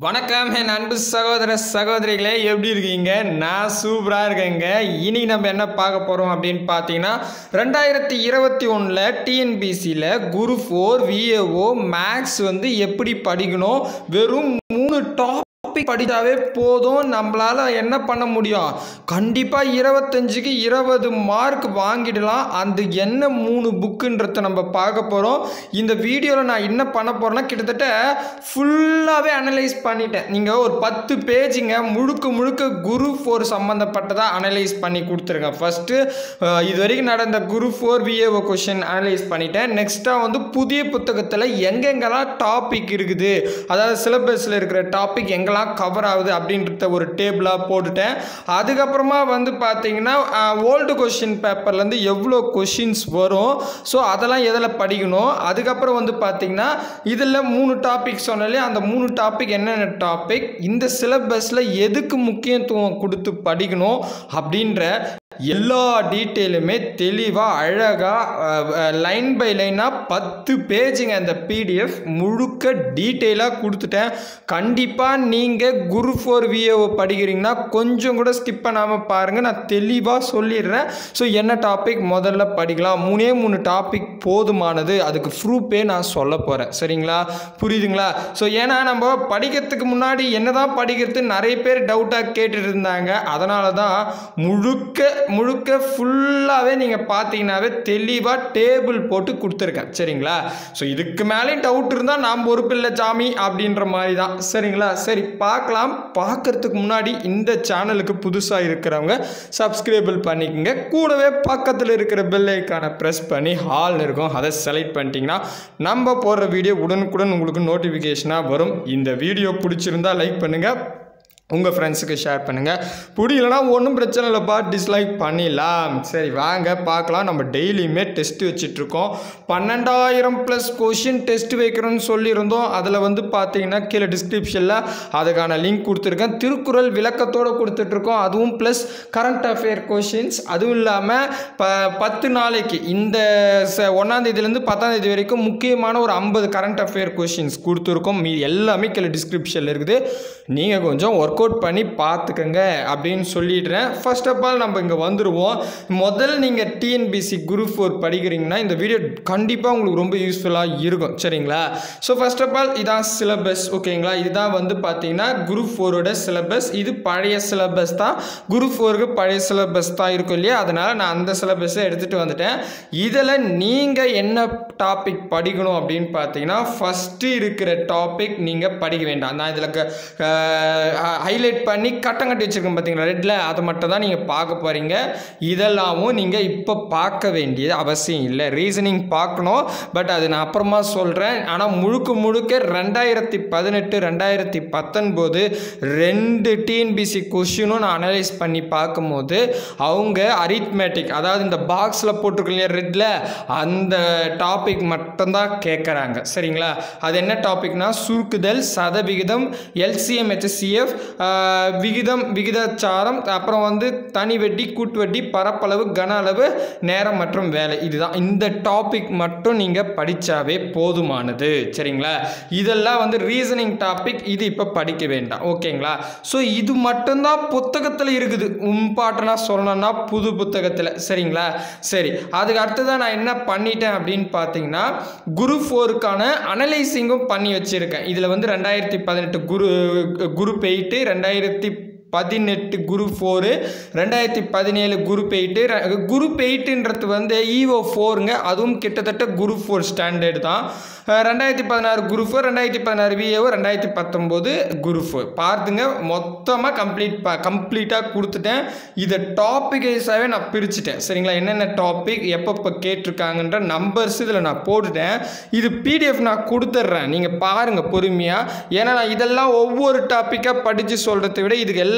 வணக்கம் என் அன்பு சகோதர சகோதரிகளே எப்படி இருக்கீங்க நான் சூப்பராக இருக்கேங்க இனி நம்ம என்ன பார்க்க போகிறோம் அப்படின்னு பார்த்தீங்கன்னா ரெண்டாயிரத்தி இருபத்தி ஒன்றில் டிஎன்பிசியில் குரு ஃபோர் விஏஓ மேக்ஸ் வந்து எப்படி படிக்கணும் வெறும் மூணு டாபிக் படித்தாவே போதும் நம்மளால் என்ன பண்ண முடியும் கண்டிப்பாக இருபத்தஞ்சுக்கு இருபது மார்க் வாங்கிடலாம் அந்த என்ன மூணு புக்குன்றத நம்ம பார்க்க போகிறோம் இந்த வீடியோவில் நான் என்ன பண்ண போகிறேன்னா கிட்டத்தட்ட ஃபுல்லாகவே அனலைஸ் பண்ணிட்டேன் நீங்கள் ஒரு பத்து பேஜுங்க முழுக்க முழுக்க குரு ஃபோர் சம்மந்தப்பட்டதாக அனலைஸ் பண்ணி கொடுத்துருங்க ஃபஸ்ட்டு இது வரைக்கும் நடந்த group four VAO question analyse பண்ணிட்டேன் நெக்ஸ்ட்டாக வந்து புதிய புத்தகத்தில் எங்கெங்கெல்லாம் டாபிக் இருக்குது அதாவது சிலபஸில் இருக்கிற டாபிக் எங்கெல்லாம் கவர் ஆகுது அப்படின்றத ஒரு டேபிளாக போட்டுட்டேன் அதுக்கப்புறமா வந்து பார்த்தீங்கன்னா ஓல்டு கொஷின் பேப்பர்லேருந்து எவ்வளோ கொஷின்ஸ் வரும் ஸோ அதெல்லாம் எதில் படிக்கணும் அதுக்கப்புறம் வந்து பார்த்தீங்கன்னா இதில் மூணு டாபிக் சொன்னாலே அந்த மூணு டாபிக் என்னென்ன டாபிக் இந்த சிலபஸில் எதுக்கு முக்கியத்துவம் கொடுத்து படிக்கணும் அப்படின்ற எல்லா டீட்டெயிலுமே தெளிவாக அழகாக லைன் பை லைனாக பத்து பேஜுங்க அந்த பிடிஎஃப் முழுக்க டீட்டெயிலாக கொடுத்துட்டேன் கண்டிப்பாக நீங்கள் குரு ஃபோர் விஏஓ படிக்கிறீங்கன்னா கொஞ்சம் கூட ஸ்கிப் பண்ணாமல் பாருங்கள் நான் தெளிவாக சொல்லிடுறேன் ஸோ என்ன டாபிக் முதல்ல படிக்கலாம் மூணே மூணு டாபிக் போதுமானது அதுக்கு ப்ரூஃபே நான் சொல்ல போகிறேன் சரிங்களா புரியுதுங்களா ஸோ ஏன்னா நம்ம படிக்கிறதுக்கு முன்னாடி என்னதான் படிக்கிறது நிறைய பேர் டவுட்டாக கேட்டுட்டு இருந்தாங்க அதனால தான் முழுக்க முழுக்க ஃபுல்லாகவே நீங்கள் பார்த்தீங்கன்னாவே தெளிவாக டேபிள் போட்டு கொடுத்துருக்கேன் சரிங்களா ஸோ இதுக்கு மேலேயும் டவுட் இருந்தால் நாம் பொறுப்பில்லை சாமி அப்படின்ற மாதிரி தான் சரிங்களா சரி பார்க்கலாம் பார்க்கறதுக்கு முன்னாடி இந்த சேனலுக்கு புதுசாக இருக்கிறவங்க சப்ஸ்கிரைபிள் பண்ணிக்கோங்க கூடவே பக்கத்தில் இருக்கிற பெல் ஐக்கானை ப்ரெஸ் பண்ணி ஹால் இருக்கும் அதை செலக்ட் பண்ணிட்டீங்கன்னா நம்ம போடுற வீடியோ உடனுக்குடன் உங்களுக்கு நோட்டிஃபிகேஷனாக வரும் இந்த வீடியோ பிடிச்சிருந்தா லைக் பண்ணுங்கள் உங்கள் ஃப்ரெண்ட்ஸுக்கு ஷேர் பண்ணுங்கள் பிடிக்கலனா ஒன்றும் பிரச்சனை இல்லைப்பா டிஸ்லைக் பண்ணிடலாம் சரி வாங்க பார்க்கலாம் நம்ம டெய்லியுமே டெஸ்ட் வச்சிட்ருக்கோம் பன்னெண்டாயிரம் ப்ளஸ் கொஷின் டெஸ்ட் வைக்கிறோன்னு சொல்லியிருந்தோம் அதில் வந்து பார்த்தீங்கன்னா கீழே டிஸ்கிரிப்ஷனில் அதுக்கான லிங்க் கொடுத்துருக்கேன் திருக்குறள் விளக்கத்தோடு கொடுத்துட்ருக்கோம் அதுவும் ப்ளஸ் கரண்ட் அஃபேர் கொஷின்ஸ் அதுவும் இல்லாமல் ப பத்து நாளைக்கு இந்த ச ஒன்றாந்தேதியிலேருந்து பத்தாந்தேதி வரைக்கும் முக்கியமான ஒரு ஐம்பது கரண்ட் அஃபேர் கொஷின்ஸ் கொடுத்துருக்கோம் மீ எல்லாமே கீழே டிஸ்கிரிப்ஷனில் இருக்குது நீங்கள் கொஞ்சம் ஒர்க் அவுட் பண்ணி பார்த்துக்கங்க அப்படின்னு சொல்லிடுறேன் ஃபர்ஸ்ட் ஆஃப் ஆல் நம்ம இங்கே வந்துடுவோம் முதல் நீங்கள் டிஎன்பிசி குரூப் ஃபோர் படிக்கிறீங்கன்னா இந்த வீடியோ கண்டிப்பாக உங்களுக்கு ரொம்ப யூஸ்ஃபுல்லாக இருக்கும் சரிங்களா ஸோ ஃபர்ஸ்ட் ஆஃப் ஆல் இதான் சிலபஸ் ஓகேங்களா இதுதான் வந்து பார்த்தீங்கன்னா குரூப் ஃபோரோட சிலபஸ் இது பழைய சிலபஸ் தான் குரூப் ஃபோருக்கு பழைய சிலபஸ் தான் இருக்கும் இல்லையா அதனால் நான் அந்த சிலபஸை எடுத்துகிட்டு வந்துட்டேன் இதில் நீங்கள் என்ன டாபிக் படிக்கணும் அப்படின்னு பார்த்தீங்கன்னா ஃபஸ்ட்டு இருக்கிற டாபிக் நீங்கள் படிக்க வேண்டாம் நான் இதில் ஹைலைட் பண்ணி கட்டம் கட்டி வச்சுருக்கேன் பார்த்தீங்களா ரெட்டில் அதை மட்டும் தான் நீங்கள் பார்க்க போகிறீங்க இதெல்லாமும் நீங்கள் இப்போ பார்க்க வேண்டியது அவசியம் இல்லை ரீசனிங் பார்க்கணும் பட் அது நான் அப்புறமா சொல்கிறேன் ஆனால் முழுக்க முழுக்க ரெண்டாயிரத்தி பதினெட்டு ரெண்டாயிரத்தி பத்தொன்பது ரெண்டு டிஎன்பிசி கொஷினும் நான் அனலைஸ் பண்ணி பார்க்கும்போது அவங்க அரித்மேட்டிக் அதாவது இந்த பாக்ஸில் போட்டிருக்க இல்லையா ரெட்டில் அந்த டாபிக் மட்டும்தான் கேட்குறாங்க சரிங்களா அது என்ன டாபிக்னா சுருக்குதல் சதவிகிதம் எல்சிஎம் ஹெச்சிஎஃப் விகிதம் விகிதாச்சாரம் அப்புறம் வந்து தனி வட்டி கூட்டு வட்டி பரப்பளவு கன அளவு நேரம் மற்றும் வேலை இதுதான் இந்த டாபிக் மட்டும் நீங்கள் படித்தாவே போதுமானது சரிங்களா இதெல்லாம் வந்து ரீசனிங் டாபிக் இது இப்போ படிக்க வேண்டாம் ஓகேங்களா ஸோ இது மட்டும்தான் புத்தகத்தில் இருக்குது இம்பார்ட்டனாக சொல்லணும்னா புது புத்தகத்தில் சரிங்களா சரி அதுக்கு அடுத்ததான் நான் என்ன பண்ணிட்டேன் அப்படின்னு பார்த்தீங்கன்னா குரு ஃபோருக்கான அனலைசிங்கும் பண்ணி வச்சுருக்கேன் இதில் வந்து ரெண்டாயிரத்தி பதினெட்டு குரு குரூப் எயிட்டு ரெண்டாயிரத்தி பதினெட்டு குரூப் ஃபோரு ரெண்டாயிரத்தி பதினேழு குரூப் எயிட்டு குரூப் எயிட்டுன்றது வந்து ஈஓ ஃபோருங்க அதுவும் கிட்டத்தட்ட குரூப் ஃபோர் ஸ்டாண்டர்டு தான் ரெண்டாயிரத்தி பதினாறு குரூப் ஃபோர் ரெண்டாயிரத்தி பதினாறு விஏஓ ரெண்டாயிரத்தி பத்தொம்போது குரூப் ஃபோர் பார்த்துங்க மொத்தமாக கம்ப்ளீட் ப கம்ப்ளீட்டாக கொடுத்துட்டேன் இதை டாபிக் வைஸாகவே நான் பிரிச்சுட்டேன் சரிங்களா என்னென்ன டாபிக் எப்பப்போ கேட்டிருக்காங்கன்ற நம்பர்ஸ் இதில் நான் போட்டுட்டேன் இது பிடிஎஃப் நான் கொடுத்துட்றேன் நீங்கள் பாருங்கள் பொறுமையாக ஏன்னா நான் இதெல்லாம் ஒவ்வொரு டாப்பிக்காக படித்து சொல்கிறத விட இதுக்கு எல்லா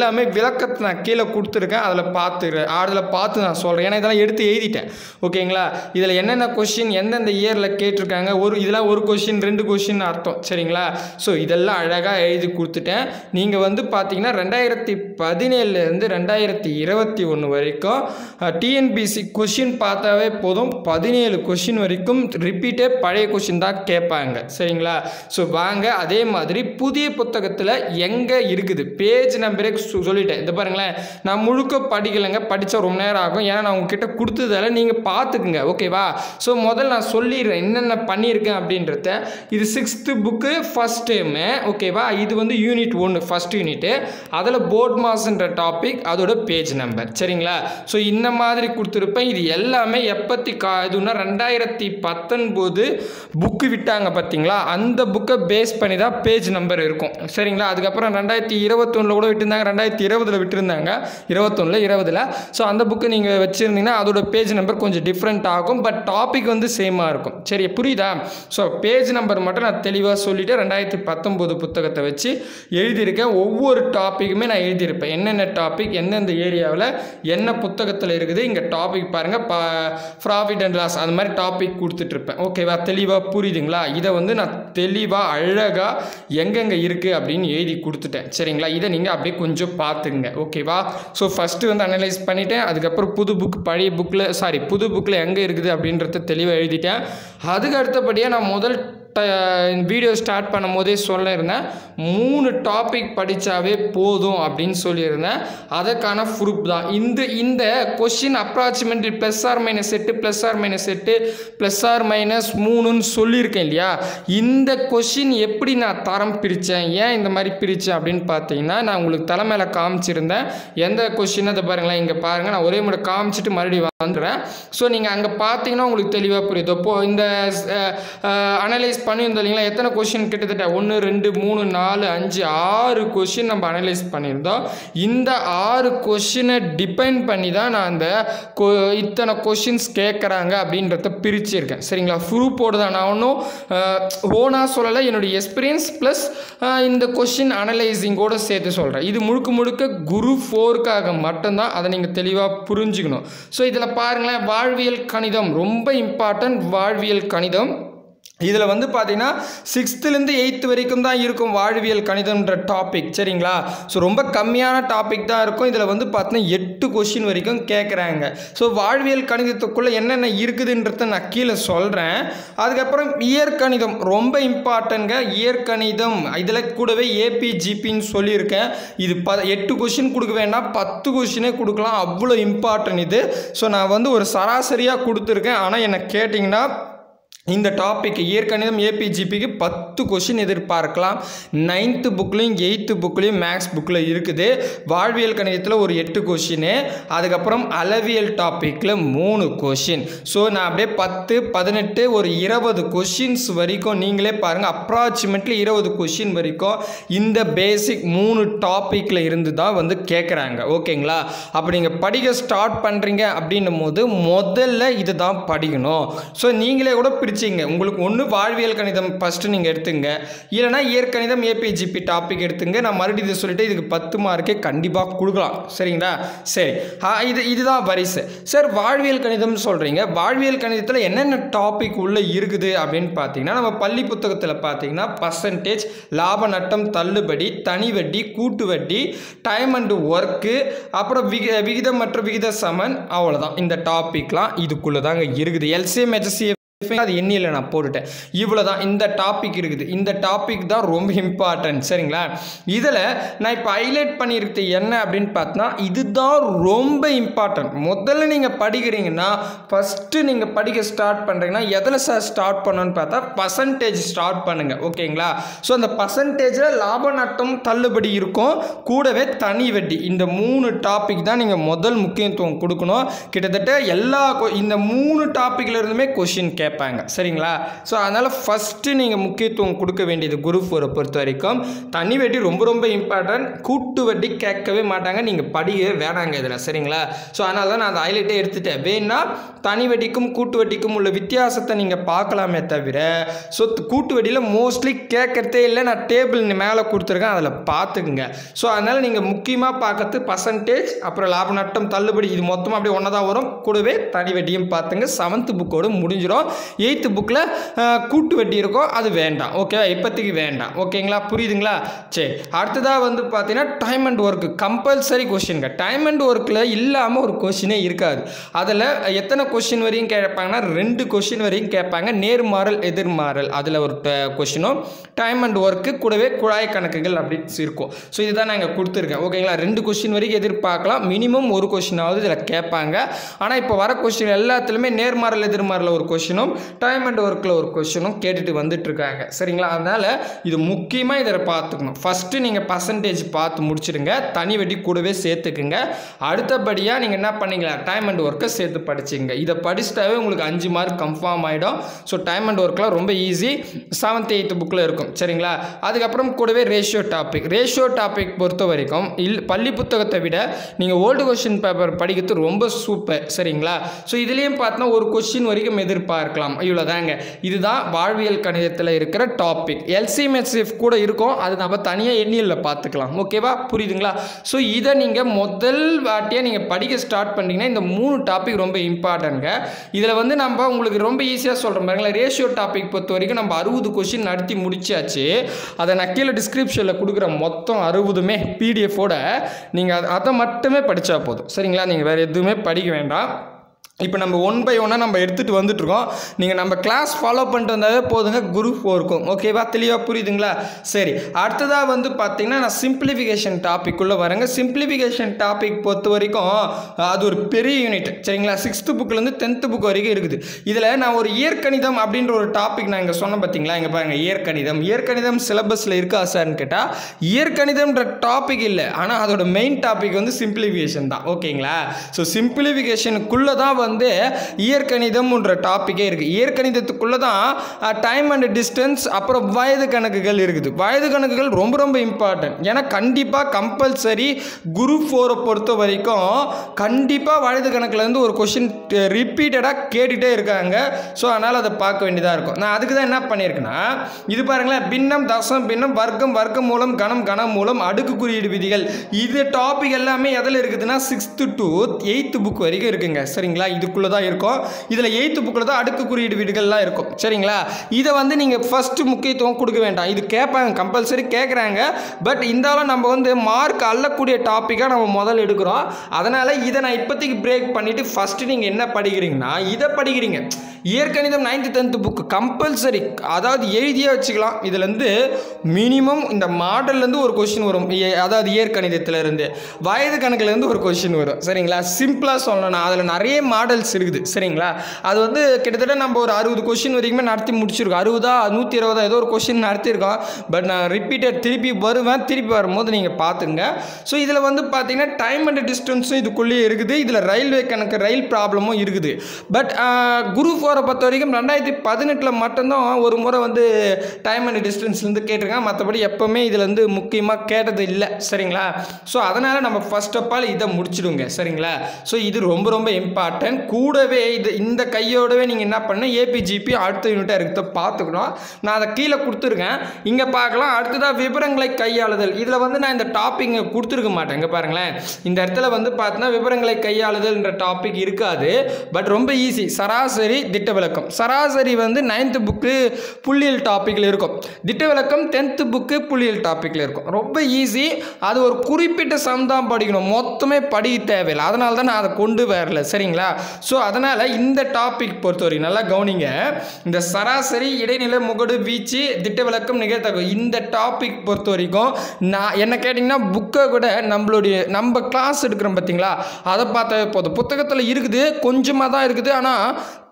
எல்லாமே விளக்கத்தை நான் கீழே கொடுத்துருக்கேன் அதில் பார்த்து அதில் பார்த்து நான் சொல்கிறேன் ஏன்னா இதெல்லாம் எடுத்து எழுதிட்டேன் ஓகேங்களா இதில் என்னென்ன கொஷின் எந்தெந்த இயரில் கேட்டிருக்காங்க ஒரு இதெல்லாம் ஒரு கொஷின் ரெண்டு கொஷின் அர்த்தம் சரிங்களா ஸோ இதெல்லாம் அழகாக எழுதி கொடுத்துட்டேன் நீங்கள் வந்து பார்த்தீங்கன்னா ரெண்டாயிரத்தி பதினேழுலேருந்து ரெண்டாயிரத்தி இருபத்தி ஒன்று வரைக்கும் டிஎன்பிசி கொஷின் பார்த்தாவே போதும் பதினேழு கொஷின் வரைக்கும் ரிப்பீட்டே பழைய கொஷின் தான் கேட்பாங்க சரிங்களா ஸோ வாங்க அதே மாதிரி புதிய புத்தகத்தில் எங்கே இருக்குது பேஜ் நம்பரே சொ- சொல்லிட்டேன் இது பாருங்களேன் நான் முழுக்க படிக்கலைங்க படித்தா ரொம்ப நேரம் ஆகும் ஏன்னா நான் உங்ககிட்ட கொடுத்ததால நீங்கள் பார்த்துக்குங்க ஓகேவா ஸோ முதல்ல நான் சொல்லிடுறேன் என்னென்ன பண்ணியிருக்கேன் அப்படின்றத இது சிக்ஸ்த்து புக்கு ஃபஸ்ட் டைமு ஓகேவா இது வந்து யூனிட் ஒன்று ஃபஸ்ட் யூனிட்டு அதில் போர்ட் மாஸ்ன்ற டாபிக் அதோட பேஜ் நம்பர் சரிங்களா ஸோ இந்த மாதிரி கொடுத்துருப்பேன் இது எல்லாமே எப்பத்தி கா இதுனா ரெண்டாயிரத்தி பத்தொன்பது புக்கு விட்டாங்க பார்த்தீங்களா அந்த புக்கை பேஸ் பண்ணி தான் பேஜ் நம்பர் இருக்கும் சரிங்களா அதுக்கப்புறம் ரெண்டாயிரத்தி இருபத்தொன்னில் கூட விட்டுருந்தாங்க ரெண்டாயிரத்தி இருபதில் விட்டுருந்தாங்க இருபத்தொன்னில் இருபதில் ஸோ அந்த புக்கு நீங்கள் வச்சுருந்தீங்கன்னா அதோட பேஜ் நம்பர் கொஞ்சம் டிஃப்ரெண்ட் ஆகும் பட் டாபிக் வந்து சேமாக இருக்கும் சரி புரியுதா ஸோ பேஜ் நம்பர் மட்டும் நான் தெளிவாக சொல்லிவிட்டு ரெண்டாயிரத்தி பத்தொம்போது புத்தகத்தை வச்சு எழுதியிருக்கேன் ஒவ்வொரு டாப்பிக்குமே நான் எழுதியிருப்பேன் என்னென்ன டாபிக் எந்தெந்த ஏரியாவில் என்ன புத்தகத்தில் இருக்குது இங்கே டாபிக் பாருங்கள் பா ப்ராஃபிட் அண்ட் லாஸ் அந்த மாதிரி டாபிக் கொடுத்துட்ருப்பேன் ஓகேவா தெளிவாக புரியுதுங்களா இதை வந்து நான் தெளிவாக அழகாக எங்கெங்கே இருக்குது அப்படின்னு எழுதி கொடுத்துட்டேன் சரிங்களா இதை நீங்கள் அப்படியே கொஞ்சம் பார்த்துங்க ஓகேவா ஸோ ஃபஸ்ட்டு வந்து அனலைஸ் பண்ணிட்டேன் அதுக்கப்புறம் புது புக் பழைய புக்கில் சாரி புது புக்கில் எங்கே இருக்குது அப்படின்றத தெளிவாக எழுதிட்டேன் அதுக்கு அடுத்தபடியாக நான் முதல் வீடியோ ஸ்டார்ட் பண்ணும் போதே சொல்லியிருந்தேன் மூணு டாபிக் படித்தாவே போதும் அப்படின்னு சொல்லியிருந்தேன் அதற்கான ப்ரூஃப் தான் இந்த இந்த question approximately plus or minus எட்டு ப்ளஸ் ஆர் மைனஸ் எட்டு ப்ளஸ் ஆர் மைனஸ் மூணுன்னு சொல்லியிருக்கேன் இல்லையா இந்த கொஷின் எப்படி நான் தரம் பிரித்தேன் ஏன் இந்த மாதிரி பிரித்தேன் அப்படின்னு பார்த்தீங்கன்னா நான் உங்களுக்கு தலைமையில் காமிச்சிருந்தேன் எந்த கொஷின் அதை பாருங்களேன் இங்கே பாருங்கள் நான் ஒரே முறை காமிச்சிட்டு மறுபடியும் வந்துடுறேன் ஸோ நீங்கள் அங்கே பார்த்தீங்கன்னா உங்களுக்கு தெளிவாக புரியுது இப்போ இந்த அனலைஸ் பண்ணியிருந்தோம் இல்லைங்களா எத்தனை கொஷின் கிட்டத்தட்ட ஒன்று ரெண்டு மூணு நாலு அஞ்சு ஆறு கொஷின் நம்ம அனலைஸ் பண்ணியிருந்தோம் இந்த ஆறு கொஷினை டிபெண்ட் பண்ணி தான் நான் அந்த கொ இத்தனை கொஷின்ஸ் கேட்குறாங்க அப்படின்றத பிரிச்சிருக்கேன் சரிங்களா ப்ரூஃபோடு தான் நான் ஒன்றும் ஓனாக சொல்லலை என்னுடைய எக்ஸ்பீரியன்ஸ் ப்ளஸ் இந்த கொஷின் அனலைசிங்கோடு சேர்த்து சொல்கிறேன் இது முழுக்க முழுக்க குரு ஃபோருக்காக மட்டும்தான் அதை நீங்கள் தெளிவாக புரிஞ்சுக்கணும் ஸோ இதில் பாருங்களேன் வாழ்வியல் கணிதம் ரொம்ப இம்பார்ட்டன்ட் வாழ்வியல் கணிதம் இதில் வந்து பார்த்தீங்கன்னா சிக்ஸ்த்துலேருந்து எயித்து வரைக்கும் தான் இருக்கும் வாழ்வியல் கணிதம்ன்ற டாபிக் சரிங்களா ஸோ ரொம்ப கம்மியான டாபிக் தான் இருக்கும் இதில் வந்து பார்த்தீங்கன்னா எட்டு கொஷின் வரைக்கும் கேட்குறாங்க ஸோ வாழ்வியல் கணிதத்துக்குள்ளே என்னென்ன இருக்குதுன்றத நான் கீழே சொல்கிறேன் அதுக்கப்புறம் இயற்கணிதம் ரொம்ப இம்பார்ட்டன்ங்க இயற்கணிதம் இதில் கூடவே ஏபிஜிபின்னு சொல்லியிருக்கேன் இது ப எட்டு கொஷின் கொடுக்க வேண்டாம் பத்து கொஷினே கொடுக்கலாம் அவ்வளோ இம்பார்ட்டன்ட் இது ஸோ நான் வந்து ஒரு சராசரியாக கொடுத்துருக்கேன் ஆனால் என்னை கேட்டிங்கன்னா இந்த டாபிக் இயற்கணிதம் ஏபிஜிபிக்கு பத்து கொஷின் எதிர்பார்க்கலாம் நைன்த்து புக்லேயும் எயித்து புக்லேயும் மேக்ஸ் புக்கில் இருக்குது வாழ்வியல் கணிதத்தில் ஒரு எட்டு கொஷின் அதுக்கப்புறம் அளவியல் டாப்பிக்கில் மூணு கொஷின் ஸோ நான் அப்படியே பத்து பதினெட்டு ஒரு இருபது கொஷின்ஸ் வரைக்கும் நீங்களே பாருங்கள் அப்ராக்சிமேட்லி இருபது கொஷின் வரைக்கும் இந்த பேசிக் மூணு டாப்பிக்கில் இருந்து தான் வந்து கேட்குறாங்க ஓகேங்களா அப்படி நீங்கள் படிக்க ஸ்டார்ட் பண்ணுறீங்க அப்படின்னும் போது முதல்ல இது தான் படிக்கணும் ஸோ நீங்களே கூட பிரிச்சிங்க உங்களுக்கு ஒன்று வாழ்வியல் கணிதம் ஃபஸ்ட்டு நீங்கள் எடுத்துங்க இல்லைனா இயற்கணிதம் ஏபிஜிபி டாபிக் எடுத்துங்க நான் மறுபடியும் இதை சொல்லிட்டு இதுக்கு பத்து மார்க்கே கண்டிப்பாக கொடுக்கலாம் சரிங்களா சரி ஆ, இது இதுதான் வரிசை சார் வாழ்வியல் கணிதம்னு சொல்கிறீங்க வாழ்வியல் கணிதத்தில் என்னென்ன டாபிக் உள்ளே இருக்குது அப்படின்னு பார்த்தீங்கன்னா நம்ம பள்ளி புத்தகத்தில் பார்த்தீங்கன்னா பர்சன்டேஜ் லாப நட்டம் தள்ளுபடி தனி வட்டி கூட்டு வட்டி டைம் அண்டு ஒர்க்கு அப்புறம் விக விகிதம் மற்றும் விகித சமன் அவ்வளோதான் இந்த டாபிக்லாம் இதுக்குள்ளே தாங்க இருக்குது எல்சிஎம் ஹெச்எஸ்சி அது எண்ணியில் நான் போட்டுட்டேன் இவ்வளோ தான் இந்த டாபிக் இருக்குது இந்த டாபிக் தான் ரொம்ப இம்பார்ட்டன்ட் சரிங்களா இதில் நான் இப்போ ஹைலைட் பண்ணியிருக்கிறது என்ன அப்படின்னு பார்த்தா இதுதான் ரொம்ப இம்பார்ட்டன்ட் முதல்ல நீங்கள் படிக்கிறீங்கன்னா ஃபஸ்ட்டு நீங்கள் படிக்க ஸ்டார்ட் பண்ணுறீங்கன்னா எதில் சார் ஸ்டார்ட் பண்ணணும்னு பார்த்தா பர்சன்டேஜ் ஸ்டார்ட் பண்ணுங்கள் ஓகேங்களா ஸோ அந்த பர்சன்டேஜில் லாப நட்டம் தள்ளுபடி இருக்கும் கூடவே தனி வட்டி இந்த மூணு டாபிக் தான் நீங்கள் முதல் முக்கியத்துவம் கொடுக்கணும் கிட்டத்தட்ட எல்லா கொ- இந்த மூணு டாப்பிக்ல இருந்துமே கொஷின் கேட்பாங்க கேட்பாங்க சரிங்களா ஸோ அதனால் ஃபஸ்ட்டு நீங்கள் முக்கியத்துவம் கொடுக்க வேண்டியது குரூப் ஃபோரை பொறுத்த வரைக்கும் தனி வட்டி ரொம்ப ரொம்ப இம்பார்ட்டன்ட் கூட்டு வட்டி கேட்கவே மாட்டாங்க நீங்கள் படிக்கவே வேணாங்க இதில் சரிங்களா ஸோ அதனால தான் நான் அந்த ஹைலைட்டே எடுத்துட்டேன் வேணா தனி வட்டிக்கும் கூட்டு வட்டிக்கும் உள்ள வித்தியாசத்தை நீங்கள் பார்க்கலாமே தவிர ஸோ கூட்டு வட்டியில் மோஸ்ட்லி கேட்கறதே இல்லை நான் டேபிள் மேலே கொடுத்துருக்கேன் அதில் பார்த்துக்குங்க ஸோ அதனால் நீங்கள் முக்கியமாக பார்க்கறது பர்சன்டேஜ் அப்புறம் லாப நட்டம் தள்ளுபடி இது மொத்தமாக அப்படியே ஒன்றா தான் வரும் கூடவே தனி வட்டியும் பார்த்துங்க செவன்த்து புக்கோடு முடிஞ்சிடும் எயித்து புக்கில் கூட்டு வட்டி இருக்கும் அது வேண்டாம் ஓகேவா இப்போதைக்கு வேண்டாம் ஓகேங்களா புரியுதுங்களா சரி அடுத்ததாக வந்து பார்த்தீங்கன்னா டைம் அண்ட் ஒர்க்கு கம்பல்சரி கொஷின்ங்க டைம் அண்ட் ஒர்க்கில் இல்லாமல் ஒரு கொஷினே இருக்காது அதில் எத்தனை கொஷின் வரையும் கேட்பாங்கன்னா ரெண்டு கொஷின் வரையும் கேட்பாங்க நேர்மாறல் எதிர்மாறல் அதில் ஒரு கொஷினும் டைம் அண்ட் ஒர்க்கு கூடவே குழாய் கணக்குகள் அப்படி இருக்கும் ஸோ இதுதான் நான் இங்கே கொடுத்துருக்கேன் ஓகேங்களா ரெண்டு கொஷின் வரைக்கும் எதிர்பார்க்கலாம் மினிமம் ஒரு கொஷினாவது இதில் கேட்பாங்க ஆனால் இப்போ வர கொஷின் எல்லாத்துலேயுமே நேர்மாறல் எதிர்மாறல் ஒரு கொஷினும் டைம் அண்ட் ஒர்க்கில் ஒரு கொஷினும் கேட்டுட்டு வந்துட்டு இருக்காங்க சரிங்களா அதனால் இது முக்கியமாக இதை பார்த்துக்கணும் ஃபஸ்ட்டு நீங்கள் பர்சன்டேஜ் பார்த்து முடிச்சிடுங்க தனி வட்டி கூடவே சேர்த்துக்குங்க அடுத்தபடியாக நீங்கள் என்ன பண்ணிக்கலாம் டைம் அண்ட் ஒர்க்கை சேர்த்து படிச்சிங்க இதை படிச்சிட்டாவே உங்களுக்கு அஞ்சு மார்க் கன்ஃபார்ம் ஆகிடும் ஸோ டைம் அண்ட் ஒர்க்லாம் ரொம்ப ஈஸி செவன்த் எயித்து புக்கில் இருக்கும் சரிங்களா அதுக்கப்புறம் கூடவே ரேஷியோ டாபிக் ரேஷியோ டாபிக் பொறுத்த வரைக்கும் இல் பள்ளி புத்தகத்தை விட நீங்கள் ஓல்டு கொஷின் பேப்பர் படிக்கிறது ரொம்ப சூப்பர் சரிங்களா ஸோ இதுலேயும் பார்த்தா ஒரு கொஷின் வரைக்கும் எதிர்பார்க்கலாம் இவ்வளோதாங்க இதுதான் வாழ்வியல் கணிதத்தில் இருக்கிற டாபிக் எல்சிஎம்எஸ்எஃப் கூட இருக்கும் அது நம்ம தனியாக எண்ணியலில் பார்த்துக்கலாம் ஓகேவா புரியுதுங்களா ஸோ இதை நீங்கள் முதல் வாட்டியாக நீங்கள் படிக்க ஸ்டார்ட் பண்ணிங்கன்னா இந்த மூணு டாபிக் ரொம்ப இம்பார்ட்டன்ங்க இதில் வந்து நம்ம உங்களுக்கு ரொம்ப ஈஸியாக சொல்கிறோம் பாருங்களேன் ரேஷியோ டாபிக் பொறுத்த வரைக்கும் நம்ம அறுபது கொஷின் நடத்தி முடிச்சாச்சு அதை நான் கீழே டிஸ்கிரிப்ஷனில் கொடுக்குற மொத்தம் அறுபதுமே பிடிஎஃபோட நீங்கள் அதை மட்டுமே படித்தா போதும் சரிங்களா நீங்கள் வேறு எதுவுமே படிக்க வேண்டாம் இப்போ நம்ம ஒன் பை ஒன்னாக நம்ம எடுத்துகிட்டு வந்துட்டுருக்கோம் நீங்கள் நம்ம கிளாஸ் ஃபாலோ பண்ணிட்டு வந்தாவே போதுங்க குரூப் இருக்கும் ஓகேவா தெளிவாக புரியுதுங்களா சரி அடுத்ததாக வந்து பார்த்தீங்கன்னா நான் சிம்பிளிஃபிகேஷன் டாபிக் உள்ள வரேங்க சிம்பிளிஃபிகேஷன் டாபிக் பொறுத்த வரைக்கும் அது ஒரு பெரிய யூனிட் சரிங்களா சிக்ஸ்த்து புக்லேருந்து டென்த்து புக் வரைக்கும் இருக்குது இதில் நான் ஒரு இயற்கணிதம் அப்படின்ற ஒரு டாபிக் நான் இங்கே சொன்னேன் பார்த்தீங்களா இங்கே பாருங்கள் இயற்கணிதம் இயற்கணிதம் சிலபஸில் இருக்கா சார்னு கேட்டால் இயற்கணிதம்ன்ற டாபிக் இல்லை ஆனால் அதோட மெயின் டாபிக் வந்து சிம்பிளிஃபிகேஷன் தான் ஓகேங்களா ஸோ சிம்பிளிஃபிகேஷனுக்குள்ளே தான் வந்து இயற்கணிதம்ன்ற டாப்பிக்கே இருக்குது இயற்கணிதத்துக்குள்ளே தான் டைம் அண்ட் டிஸ்டன்ஸ் அப்புறம் வயது கணக்குகள் இருக்குது வயது கணக்குகள் ரொம்ப ரொம்ப இம்பார்ட்டன்ட் ஏன்னா கண்டிப்பாக கம்பல்சரி குரூப் ஃபோரை பொறுத்த வரைக்கும் கண்டிப்பாக வயது கணக்குலேருந்து ஒரு கொஷின் ரிப்பீட்டடாக கேட்டுகிட்டே இருக்காங்க ஸோ அதனால் அதை பார்க்க வேண்டியதாக இருக்கும் நான் அதுக்கு தான் என்ன பண்ணியிருக்கேன்னா இது பாருங்களேன் பின்னம் தசம் பின்னம் வர்க்கம் வர்க்க மூலம் கணம் கணம் மூலம் அடுக்கு குறியீடு விதிகள் இது டாபிக் எல்லாமே எதில் இருக்குதுன்னா சிக்ஸ்த்து டு எயித்து புக் வரைக்கும் இருக்குங்க சரிங்களா இதுக்குள்ளே தான் இருக்கும் இதில் எயித்து புக்கில் தான் அடுக்கு குறியீடு வீடுகள்லாம் இருக்கும் சரிங்களா இதை வந்து நீங்கள் ஃபஸ்ட்டு முக்கியத்துவம் கொடுக்க வேண்டாம் இது கேட்பாங்க கம்பல்சரி கேட்குறாங்க பட் இருந்தாலும் நம்ம வந்து மார்க் அள்ளக்கூடிய டாப்பிக்காக நம்ம முதல்ல எடுக்கிறோம் அதனால் இதை நான் இப்போதைக்கு பிரேக் பண்ணிவிட்டு ஃபஸ்ட்டு நீங்கள் என்ன படிக்கிறீங்கன்னா இதை படிக்கிறீங்க இயற்கணிதம் நைன்த்து டென்த்து புக்கு கம்பல்சரி அதாவது எழுதியே வச்சுக்கலாம் இதுலேருந்து மினிமம் இந்த மாடல்லேருந்து ஒரு கொஷின் வரும் ஏ- அதாவது இயற்கணிதத்துலேருந்து வயது கணக்குலேருந்து ஒரு கொஷின் வரும் சரிங்களா சிம்பிளாக சொல்லணும் அதில் நிறைய மாடல்ஸ் இருக்குது சரிங்களா அது வந்து கிட்டத்தட்ட நம்ம ஒரு அறுபது கொஷின் வரைக்குமே நடத்தி முடிச்சிருக்கோம் அறுபதா நூற்றி இருபதா ஏதோ ஒரு கொஷின் நடத்தியிருக்கோம் பட் நான் ரிப்பீட்டட் திருப்பி வருவேன் திருப்பி வரும்போது நீங்கள் பார்த்துங்க ஸோ இதில் வந்து பார்த்தீங்கன்னா டைம் அண்ட் டிஸ்டன்ஸும் இதுக்குள்ளேயே இருக்குது இதில் ரயில்வே கணக்கு ரயில் ப்ராப்ளமும் இருக்குது பட் குரு ஃபோரை பொறுத்த வரைக்கும் ரெண்டாயிரத்தி பதினெட்டில் மட்டும்தான் ஒரு முறை வந்து டைம் அண்ட் டிஸ்டன்ஸ்லேருந்து கேட்டிருக்காங்க மற்றபடி எப்போவுமே இதில் வந்து முக்கியமாக கேட்டது இல்லை சரிங்களா ஸோ அதனால் நம்ம ஃபர்ஸ்ட் ஆஃப் ஆல் இதை முடிச்சிடுங்க சரிங்களா ஸோ இது ரொம்ப ரொம்ப இம்பார்ட்டன்ட் கூடவே இது இந்த கையோடவே நீங்கள் என்ன பண்ண ஏபிஜிபி அடுத்த யூனிட்டாக இருக்கிறத பார்த்துக்கணும் நான் அதை கீழே கொடுத்துருக்கேன் இங்கே பார்க்கலாம் அடுத்ததாக விவரங்களை கையாளுதல் இதில் வந்து நான் இந்த டாபிக் இங்கே கொடுத்துருக்க மாட்டேன் இங்கே பாருங்களேன் இந்த இடத்துல வந்து பார்த்தீங்கன்னா விவரங்களை கையாளுதல்ன்ற டாபிக் இருக்காது பட் ரொம்ப ஈஸி சராசரி திட்ட விளக்கம் சராசரி வந்து நைன்த்து புக்கு புள்ளியல் டாப்பிக்கில் இருக்கும் திட்ட விளக்கம் டென்த்து புக்கு புள்ளியல் டாப்பிக்கில் இருக்கும் ரொம்ப ஈஸி அது ஒரு குறிப்பிட்ட சம் தான் படிக்கணும் மொத்தமே படிக்க தேவையில்லை அதனால தான் நான் அதை கொண்டு வரல சரிங்களா ஸோ அதனால் இந்த டாபிக் பொறுத்தவரைக்கும் நல்லா கவனிங்க இந்த சராசரி இடைநிலை முகடு வீச்சு திட்ட விளக்கம் நிகழ்த்தகவு இந்த டாபிக் பொறுத்த வரைக்கும் நான் என்ன கேட்டிங்கன்னா புக்கை கூட நம்மளுடைய நம்ம கிளாஸ் எடுக்கிறோம் பார்த்தீங்களா அதை பார்த்தாவே போதும் புத்தகத்தில் இருக்குது கொஞ்சமாக தான் இருக்குது ஆனால்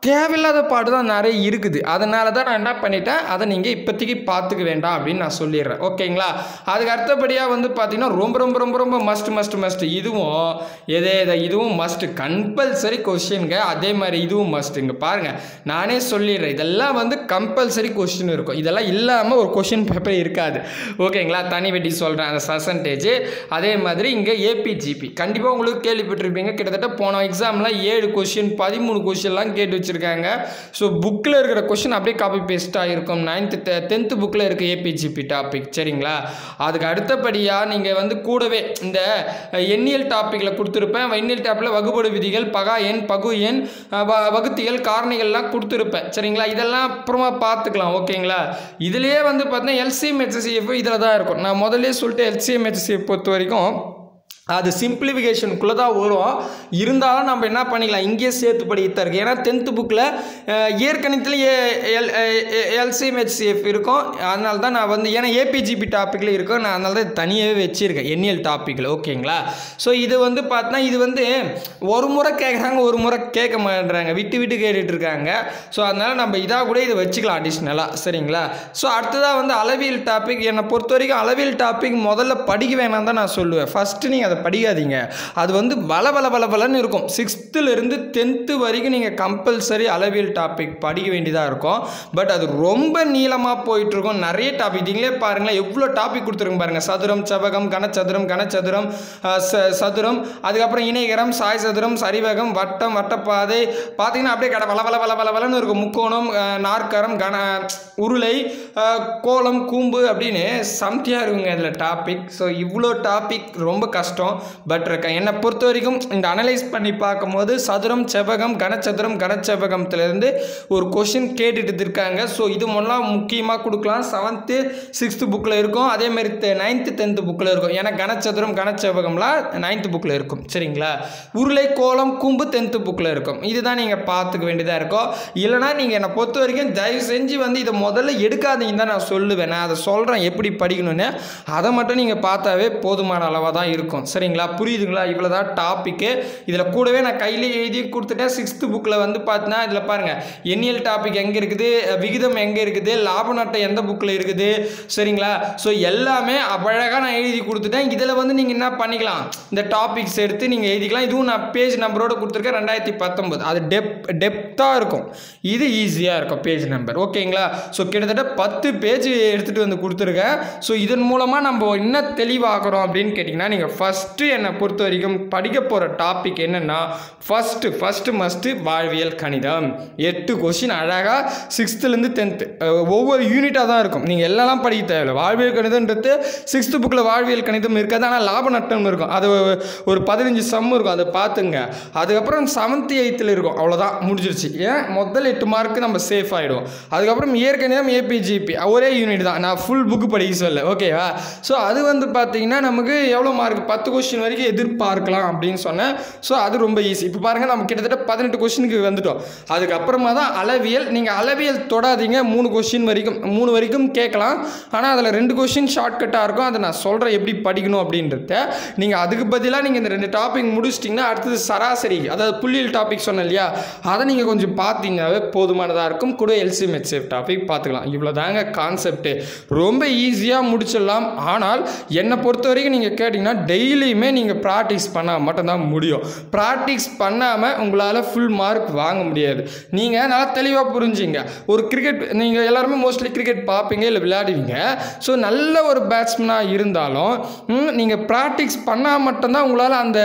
தேவையில்லாத பாட்டு தான் நிறைய இருக்குது அதனால தான் நான் என்ன பண்ணிட்டேன் அதை நீங்கள் இப்போதைக்கு பார்த்துக்க வேண்டாம் அப்படின்னு நான் சொல்லிடுறேன் ஓகேங்களா அதுக்கு அடுத்தபடியாக வந்து பார்த்தீங்கன்னா ரொம்ப ரொம்ப ரொம்ப ரொம்ப மஸ்ட் மஸ்ட் மஸ்ட் இதுவும் எதே இதை இதுவும் மஸ்ட் கம்பல்சரி கொஸ்டின்ங்க அதே மாதிரி இதுவும் மஸ்ட்டுங்க பாருங்கள் நானே சொல்லிடுறேன் இதெல்லாம் வந்து கம்பல்சரி கொஸ்டின் இருக்கும் இதெல்லாம் இல்லாமல் ஒரு கொஷின் பேப்பர் இருக்காது ஓகேங்களா தனி வெட்டி சொல்கிறேன் அந்த பர்சன்டேஜ் அதே மாதிரி இங்கே ஏபிஜிபி கண்டிப்பாக உங்களுக்கு கேள்விப்பட்டிருப்பீங்க கிட்டத்தட்ட போன எக்ஸாமில் ஏழு கொஷின் பதிமூணு கொஷின்லாம் கேட்டு வச்சுருக்காங்க ஸோ புக்கில் இருக்கிற கொஷின் அப்படியே காப்பி பேஸ்ட்டாக இருக்கும் நைன்த்து டென்த்து புக்கில் இருக்க ஏபிஜிபி டாபிக் சரிங்களா அதுக்கு அடுத்தபடியாக நீங்கள் வந்து கூடவே இந்த எண்ணியல் டாப்பிக்கில் கொடுத்துருப்பேன் எண்ணியல் டாப்பில் வகுப்படு விதிகள் பகா எண் பகு எண் அஹ், வ- வகுத்திகள் காரணிகள்லாம் கொடுத்துருப்பேன் சரிங்களா இதெல்லாம் அப்புறமா பார்த்துக்கலாம் ஓகேங்களா இதுலேயே வந்து பார்த்தீங்கன்னா எல்சிஎம் ஹெச்சிஎஃப் இதில் தான் இருக்கும் நான் முதல்ல சொல்லிட்டு எல்சிஎம் ஹெச்சிஎஃப் பொறுத்த வரைக்கும் அது சிம்பிளிஃபிகேஷனுக்குள்ளே தான் வரும் இருந்தாலும் நம்ம என்ன பண்ணிக்கலாம் இங்கேயே சேர்த்து படித்தான் இருக்கு ஏன்னா டென்த்து புக்கில் இயற்கணித்தில் எல் எல்சிஎம்ஹெச்சிஎஃப் இருக்கும் அதனால தான் நான் வந்து ஏன்னா ஏபிஜிபி டாப்பிக்கில் இருக்கும் நான் அதனால தான் தனியாகவே வச்சுருக்கேன் எண்ணியல் டாப்பிக்கில் ஓகேங்களா ஸோ இது வந்து பார்த்தா இது வந்து ஒரு முறை கேட்குறாங்க ஒரு முறை கேட்க மாட்டேறாங்க விட்டு விட்டு கேட்டுட்டு இருக்காங்க ஸோ அதனால் நம்ம இதாக கூட இதை வச்சுக்கலாம் அடிஷ்னலாக சரிங்களா ஸோ அடுத்ததாக வந்து அளவியல் டாபிக் என்னை பொறுத்த வரைக்கும் அளவியல் டாபிக் முதல்ல படிக்க வேணாம் தான் நான் சொல்லுவேன் ஃபஸ்ட்டு நீங்கள் அதை படிக்காதீங்க அது வந்து வள வள வள வளன்னு இருக்கும் சிக்ஸ்த்துலேருந்து டென்த்து வரைக்கும் நீங்கள் கம்பல்சரி அளவியல் டாபிக் படிக்க வேண்டியதாக இருக்கும் பட் அது ரொம்ப நீளமாக போயிட்டுருக்கும் நிறைய டாபிக் நீங்களே பாருங்களேன் எவ்வளோ டாபிக் கொடுத்துருங்க பாருங்கள் சதுரம் செவகம் கனச்சதுரம் கனச்சதுரம் அஹ், ச- சதுரம் அதுக்கப்புறம் இணைகரம் சாய் சதுரம் சரிவகம் வட்டம் வட்டப்பாதை பார்த்தீங்கன்னா அப்படியே கடை வள வள வள வள வளன்னு இருக்கும் முக்கோணம் அஹ், நாற்கரம் கன உருளை அஹ், கோலம் கூம்பு அப்படின்னு சம்தியாக இருக்குங்க இதில் டாபிக் ஸோ இவ்வளோ டாபிக் ரொம்ப கஷ்டம் பட் இருக்க என்னை பொறுத்த வரைக்கும் இந்த அனலைஸ் பண்ணி பார்க்கும்போது சதுரம் செவ்வகம் கனச்சதுரம் கனச்செவ்வகத்திலேருந்து ஒரு கொஷின் கேட்டுட்டு இருக்காங்க ஸோ இது முன்னெல்லாம் முக்கியமாக கொடுக்கலாம் செவன்த்து சிக்ஸ்த்து புக்கில் இருக்கும் அதேமாரி நைன்த்து டென்த்து புக்கில் இருக்கும் ஏன்னா கனச்சதுரம் கனச்செவ்வகம்லாம் நைன்த்து புக்கில் இருக்கும் சரிங்களா உருளை கோலம் கூம்பு டென்த்து புக்கில் இருக்கும் இதுதான் நீங்கள் பார்த்துக்க வேண்டியதாக இருக்கும் இல்லைனா நீங்கள் என்னை பொறுத்த வரைக்கும் தயவு செஞ்சு வந்து இதை முதல்ல எடுக்காதீங்கன்னு தான் நான் சொல்லுவேன் நான் அதை சொல்கிறேன் எப்படி படிக்கணும்னு அதை மட்டும் நீங்கள் பார்த்தாவே போதுமான அளவாக தான் இருக்கும் சரிங்களா புரியுதுங்களா இவ்வளோ தான் டாப்பிக்கு இதில் கூடவே நான் கையிலே எழுதி கொடுத்துட்டேன் சிக்ஸ்த்து புக்கில் வந்து பார்த்தீங்கன்னா இதில் பாருங்கள் எண்ணியல் டாபிக் எங்கே இருக்குது விகிதம் எங்கே இருக்குது லாப நட்டை எந்த புக்கில் இருக்குது சரிங்களா ஸோ எல்லாமே அழகாக நான் எழுதி கொடுத்துட்டேன் இதில் வந்து நீங்கள் என்ன பண்ணிக்கலாம் இந்த டாபிக்ஸ் எடுத்து நீங்கள் எழுதிக்கலாம் இதுவும் நான் பேஜ் நம்பரோட கொடுத்துருக்கேன் ரெண்டாயிரத்தி பத்தொம்பது அது டெப் டெப்த்தாக இருக்கும் இது ஈஸியாக இருக்கும் பேஜ் நம்பர் ஓகேங்களா ஸோ கிட்டத்தட்ட பத்து பேஜ் எடுத்துகிட்டு வந்து கொடுத்துருக்கேன் ஸோ இதன் மூலமாக நம்ம என்ன தெளிவாகிறோம் அப்படின்னு கேட்டிங்கன்னா நீங்கள் ஃபஸ்ட்டு என்னை பொறுத்த வரைக்கும் படிக்க போகிற டாபிக் என்னென்னா ஃபஸ்ட்டு ஃபஸ்ட்டு மஸ்ட்டு வாழ்வியல் கணிதம் எட்டு கொஷின் அழகாக சிக்ஸ்த்துலேருந்து டென்த்து ஒவ்வொரு யூனிட்டாக தான் இருக்கும் நீங்கள் எல்லாம் படிக்க தேவையில்லை வாழ்வியல் கணிதம்ன்றது சிக்ஸ்த்து புக்கில் வாழ்வியல் கணிதம் இருக்காது ஆனால் லாப நட்டம் இருக்கும் அது ஒரு பதினஞ்சு சம் இருக்கும் அதை பார்த்துங்க அதுக்கப்புறம் செவன்த்து எயித்தில் இருக்கும் அவ்வளோதான் முடிஞ்சிருச்சு ஏன் முதல் எட்டு மார்க்கு நம்ம சேஃப் ஆகிடும் அதுக்கப்புறம் இயற்கணிதம் ஏபிஜிபி ஒரே யூனிட் தான் நான் ஃபுல் புக்கு படிக்க சொல்ல ஓகேவா ஸோ அது வந்து பார்த்தீங்கன்னா நமக்கு எவ்வளோ மார்க் பத்து கொஸ்டின் வரைக்கும் எதிர்பார்க்கலாம் அப்படின்னு சொன்னேன் ஸோ அது ரொம்ப ஈஸி இப்போ பாருங்கள் நம்ம கிட்டத்தட்ட பதினெட்டு கொஸ்டினுக்கு வந்துட்டோம் அதுக்கப்புறமா தான் அளவியல் நீங்கள் அளவியல் தொடாதீங்க மூணு கொஸ்டின் வரைக்கும் மூணு வரைக்கும் கேட்கலாம் ஆனால் அதில் ரெண்டு கொஸ்டின் ஷார்ட்கட்டாக இருக்கும் அதை நான் சொல்கிறேன் எப்படி படிக்கணும் அப்படின்றத நீங்கள் அதுக்கு பதிலாக நீங்கள் இந்த ரெண்டு டாபிக் முடிச்சிட்டிங்கன்னா அடுத்தது சராசரி அதாவது புள்ளியல் டாபிக் சொன்னேன் இல்லையா அதை நீங்கள் கொஞ்சம் பார்த்தீங்கன்னாவே போதுமானதாக இருக்கும் கூட எல்சிஎம் ஹெச்எஃப் டாபிக் பார்த்துக்கலாம் இவ்வளோ தாங்க கான்செப்ட்டு ரொம்ப ஈஸியாக முடிச்சிடலாம் ஆனால் என்னை பொறுத்த வரைக்கும் நீங்கள் கேட்டிங்கன்னா டெய்லியுமே நீங்கள் ப்ராக்டிஸ் பண்ணால் மட்டும்தான் முடியும் ப்ராக்டிஸ் பண்ணாமல் உங்களால் ஃபுல் மார்க் வாங்க முடியாது நீங்கள் நல்லா தெளிவாக புரிஞ்சுங்க ஒரு கிரிக்கெட் நீங்கள் எல்லாருமே மோஸ்ட்லி கிரிக்கெட் பார்ப்பீங்க இல்லை விளையாடுவீங்க ஸோ நல்ல ஒரு பேட்ஸ்மேனாக இருந்தாலும் நீங்கள் ப்ராக்டிஸ் பண்ணால் மட்டும்தான் உங்களால் அந்த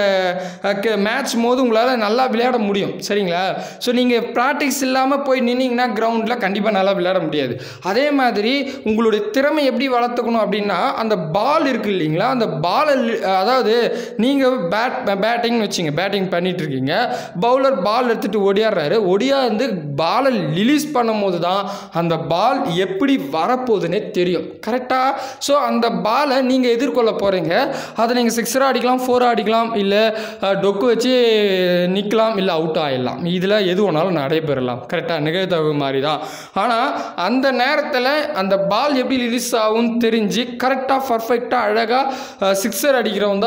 மேட்ச் போது உங்களால் நல்லா விளையாட முடியும் சரிங்களா ஸோ நீங்கள் ப்ராக்டிஸ் இல்லாமல் போய் நின்னீங்கன்னா கிரவுண்டில் கண்டிப்பாக நல்லா விளையாட முடியாது அதே மாதிரி உங்களுடைய திறமை எப்படி வளர்த்துக்கணும் அப்படின்னா அந்த பால் இருக்கு இல்லைங்களா அந்த பாலை அதாவது நீங்கள் பேட் பேட்டிங் வச்சிங்க பேட்டிங் பண்ணிட்டு இருக்கீங்க பவுலர் பால் எடுத்துகிட்டு ஒடியாடுறாரு ஒடியாந்து பாலை ரிலீஸ் பண்ணும்போது தான் அந்த பால் எப்படி வரப்போகுதுன்னே தெரியும் கரெக்டாக ஸோ அந்த பாலை நீங்கள் எதிர்கொள்ள போகிறீங்க அதை நீங்கள் சிக்ஸராக அடிக்கலாம் ஃபோராக அடிக்கலாம் இல்லை டொக்கு வச்சு நிற்கலாம் இல்லை அவுட் ஆகிடலாம் இதில் எது வேணாலும் நடைபெறலாம் கரெக்டாக நிகழ்தகவு மாதிரி தான் ஆனால் அந்த நேரத்தில் அந்த பால் எப்படி ரிலீஸ் ஆகும்னு தெரிஞ்சு கரெக்டாக பர்ஃபெக்டாக அழகாக சிக்ஸர் அடிக்கிறவன் தான்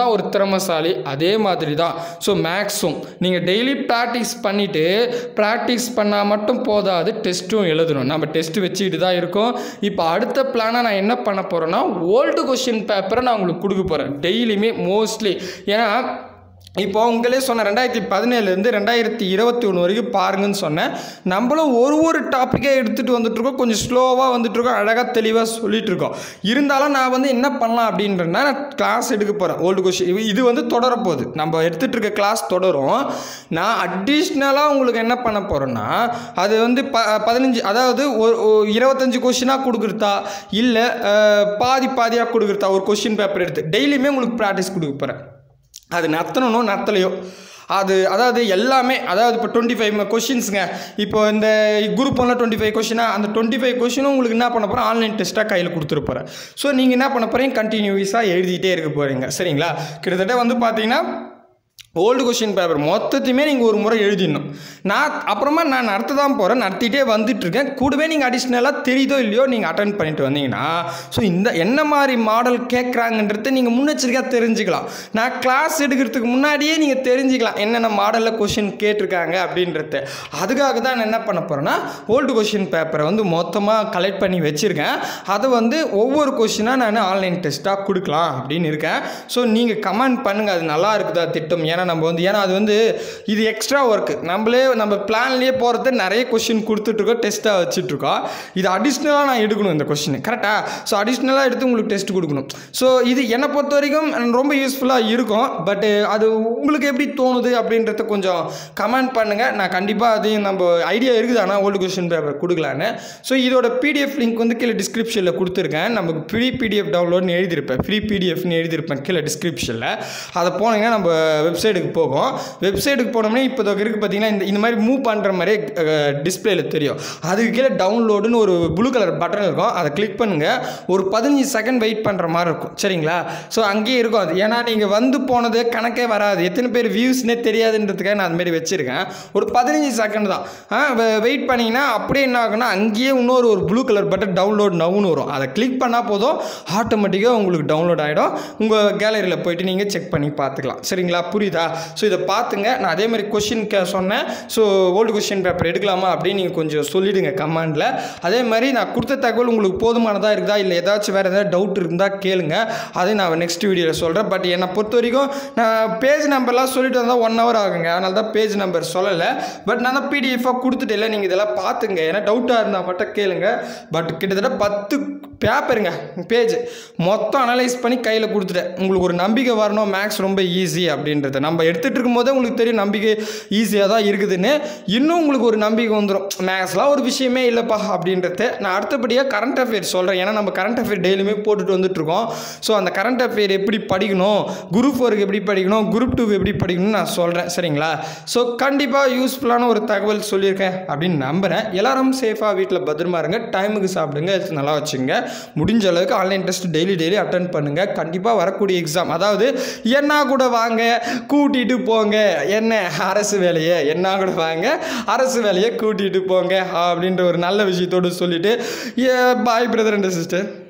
தான் ஒரு திறமசாலி அதே மாதிரி தான் ஸோ மேக்ஸும் நீங்கள் டெய்லி ப்ராக்டிஸ் பண்ணிவிட்டு ப்ராக்டிஸ் பண்ணால் மட்டும் போதாது டெஸ்ட்டும் எழுதணும் நம்ம டெஸ்ட் வச்சுக்கிட்டு தான் இருக்கோம் இப்போ அடுத்த பிளானாக நான் என்ன பண்ண போகிறேன்னா ஓல்டு கொஷின் பேப்பரை நான் உங்களுக்கு கொடுக்க போகிறேன் டெய்லியுமே மோஸ்ட்லி ஏன்னா இப்போ உங்களே சொன்ன ரெண்டாயிரத்தி பதினேழுலேருந்து ரெண்டாயிரத்தி இருபத்தி ஒன்று வரைக்கும் பாருங்கன்னு சொன்னேன் நம்மளும் ஒரு ஒரு டாப்பிக்கே எடுத்துகிட்டு வந்துட்டுருக்கோம் கொஞ்சம் ஸ்லோவாக வந்துட்டுருக்கோம் அழகாக தெளிவாக சொல்லிட்டு இருக்கோம் இருந்தாலும் நான் வந்து என்ன பண்ணலாம் அப்படின்றனா நான் கிளாஸ் எடுக்க போகிறேன் ஓல்டு கொஷின் இது வந்து தொடரப்போகுது நம்ம எடுத்துகிட்டு இருக்க கிளாஸ் தொடரும் நான் அடிஷ்னலாக உங்களுக்கு என்ன பண்ண போகிறேன்னா அது வந்து ப பதினஞ்சு அதாவது ஒரு ஒரு இருபத்தஞ்சு கொஷினாக கொடுக்குறதா இல்லை பாதி பாதியாக கொடுக்குறதா ஒரு கொஷின் பேப்பர் எடுத்து டெய்லியுமே உங்களுக்கு ப்ராக்டிஸ் கொடுக்க போகிறேன் அது நத்தனோ நத்தலையோ அது அதாவது எல்லாமே அதாவது இப்போ டுவெண்ட்டி ஃபைவ் கொஷின்ஸுங்க இப்போ இந்த குரூப் ஒன்றில் டுவெண்ட்டி ஃபைவ் கொஷினா அந்த டுவெண்ட்டி ஃபைவ் கொஷினும் உங்களுக்கு என்ன பண்ண போகிறேன் ஆன்லைன் டெஸ்ட்டாக கையில் கொடுத்துட்டு போகிறேன் ஸோ நீங்கள் என்ன பண்ண போகிறீங்க கண்டினியூஸாக எழுதிட்டே இருக்க போகிறீங்க சரிங்களா கிட்டத்தட்ட வந்து பார்த்தீங்கன்னா ஓல்டு கொஷின் பேப்பர் மொத்தத்தையுமே நீங்கள் ஒரு முறை எழுதிடணும் நான் அப்புறமா நான் நடத்த தான் போகிறேன் நடத்திட்டே வந்துட்டுருக்கேன் கூடவே நீங்கள் அடிஷ்னலாக தெரியுதோ இல்லையோ நீங்கள் அட்டன் பண்ணிட்டு வந்தீங்கன்னா ஸோ இந்த என்ன மாதிரி மாடல் கேட்குறாங்கன்றத நீங்கள் முன்னெச்சரிக்கையாக தெரிஞ்சுக்கலாம் நான் கிளாஸ் எடுக்கிறதுக்கு முன்னாடியே நீங்கள் தெரிஞ்சுக்கலாம் என்னென்ன மாடலில் கொஷின் கேட்டிருக்காங்க அப்படின்றத அதுக்காக தான் நான் என்ன பண்ண போகிறேன்னா ஓல்டு கொஷின் பேப்பரை வந்து மொத்தமாக கலெக்ட் பண்ணி வச்சுருக்கேன் அதை வந்து ஒவ்வொரு கொஷினாக நான் ஆன்லைன் டெஸ்ட்டாக கொடுக்கலாம் அப்படின்னு இருக்கேன் ஸோ நீங்கள் கமெண்ட் பண்ணுங்கள் அது நல்லா இருக்குதா திட்டம் ஏன்னா நம்ம வந்து ஏன்னா அது வந்து இது எக்ஸ்ட்ரா ஒர்க்கு நம்மளே நம்ம பிளான்லேயே போகிறது நிறைய கொஷின் கொடுத்துட்ருக்கோம் டெஸ்ட்டாக வச்சுட்ருக்கோம் இது அடிஷ்னலாக நான் எடுக்கணும் இந்த கொஷின் கரெக்டாக ஸோ அடிஷ்னலாக எடுத்து உங்களுக்கு டெஸ்ட் கொடுக்கணும் ஸோ இது என்னை பொறுத்த வரைக்கும் ரொம்ப யூஸ்ஃபுல்லாக இருக்கும் பட்டு அது உங்களுக்கு எப்படி தோணுது அப்படின்றத கொஞ்சம் கமெண்ட் பண்ணுங்கள் நான் கண்டிப்பாக அதையும் நம்ம ஐடியா இருக்குது ஆனால் ஓல்டு கொஷின் பேப்பர் கொடுக்கலான்னு ஸோ இதோட பிடிஎஃப் லிங்க் வந்து கீழே டிஸ்கிரிப்ஷனில் கொடுத்துருக்கேன் நமக்கு ஃப்ரீ பிடிஎஃப் டவுன்லோட்னு எழுதியிருப்பேன் ஃப்ரீ பிடிஎஃப்னு எழுதியிருப்பேன் கீழே டிஸ்கிரிப்ஷனில் அதை போனீங்கன்னா நம்ம வெப்சைட்டுக்கு போகும் வெப்சைட்டுக்கு போனோம்னா இப்போ இருக்குது பார்த்தீங்கன்னா இந்த இந்த மாதிரி மூவ் பண்ணுற மாதிரியே டிஸ்பிளேல தெரியும் அதுக்கு கீழே டவுன்லோடுன்னு ஒரு ப்ளூ கலர் பட்டன் இருக்கும் அதை கிளிக் பண்ணுங்கள் ஒரு பதினஞ்சு செகண்ட் வெயிட் பண்ணுற மாதிரி இருக்கும் சரிங்களா ஸோ அங்கேயே இருக்கும் அது ஏன்னா நீங்கள் வந்து போனது கணக்கே வராது எத்தனை பேர் வியூஸ்னே தெரியாதுன்றதுக்காக நான் அதுமாரி வச்சுருக்கேன் ஒரு பதினஞ்சு செகண்ட் தான் வெயிட் பண்ணிங்கன்னா அப்படியே என்ன ஆகும்னா அங்கேயே இன்னொரு ஒரு ப்ளூ கலர் பட்டன் டவுன்லோட் நவுன்னு வரும் அதை கிளிக் பண்ணால் போதும் ஆட்டோமேட்டிக்காக உங்களுக்கு டவுன்லோட் ஆகிடும் உங்கள் கேலரியில் போயிட்டு நீங்கள் செக் பண்ணி பார்த்துக்கலாம் சரிங்களா புரியுதா ஸோ இதை பார்த்துங்க நான் அதே மாதிரி கொஷின் கே சொன்னேன் ஸோ ஓல்டு கொஷின் பேப்பர் எடுக்கலாமா அப்படின்னு நீங்கள் கொஞ்சம் சொல்லிவிடுங்க கமெண்டில் அதே மாதிரி நான் கொடுத்த தகவல் உங்களுக்கு போதுமானதாக இருக்குதா இல்லை ஏதாச்சும் வேறு ஏதாவது டவுட் இருந்தால் கேளுங்க அதை நான் நெக்ஸ்ட் வீடியோவில் சொல்கிறேன் பட் என்னை பொறுத்த வரைக்கும் நான் பேஜ் நம்பர்லாம் சொல்லிட்டு வந்தால் ஒன் ஹவர் ஆகுங்க அதனால தான் பேஜ் நம்பர் சொல்லலை பட் நான் தான் பிடிஎஃபாக கொடுத்துட்டேன் நீங்கள் இதெல்லாம் பார்த்துங்க ஏன்னா டவுட்டாக இருந்தால் மட்டும் கேளுங்க பட் கிட்டத்தட்ட பத்து பேப்பருங்க பேஜ் மொத்தம் அனலைஸ் பண்ணி கையில் கொடுத்துட்டேன் உங்களுக்கு ஒரு நம்பிக்கை வரணும் மேக்ஸ் ரொம்ப ஈஸி அப்படின்றத நம்ம எடுத்துகிட்டு இருக்கும்போதே உங்களுக்கு தெரியும் நம்பிக்கை ஈஸியாக தான் இருக்குதுன்னு இன்னும் உங்களுக்கு ஒரு நம்பிக்கை வந்துடும் மேக்ஸ்லாம் ஒரு விஷயமே இல்லைப்பா அப்படின்றத நான் அடுத்தபடியாக கரண்ட் அஃபேர் சொல்கிறேன் ஏன்னா நம்ம கரண்ட் அஃபேர் டெய்லியுமே போட்டுட்டு வந்துட்டுருக்கோம் ஸோ அந்த கரண்ட் அஃபேர் எப்படி படிக்கணும் குரூப் ஃபோருக்கு எப்படி படிக்கணும் குரூப் டூக்கு எப்படி படிக்கணும்னு நான் சொல்கிறேன் சரிங்களா ஸோ கண்டிப்பாக யூஸ்ஃபுல்லான ஒரு தகவல் சொல்லியிருக்கேன் அப்படின்னு நம்புகிறேன் எல்லாரும் சேஃபாக வீட்டில் பத்திரமா இருங்க டைமுக்கு சாப்பிடுங்க ஹெல்த் நல்லா வச்சுங்க முடிஞ்ச அளவுக்கு online test daily daily attend பண்ணுங்கள் கண்டிப்பாக வரக்கூடிய எக்ஸாம் அதாவது என்ன கூட வாங்க கூட்டிகிட்டு போங்க என்ன அரசு வேலையை என்ன கூட வாங்க அரசு வேலையை கூட்டிகிட்டு போங்க அப்படின்ற ஒரு நல்ல விஷயத்தோடு சொல்லிவிட்டு பாய் பிரதர் அண்ட் சிஸ்டர்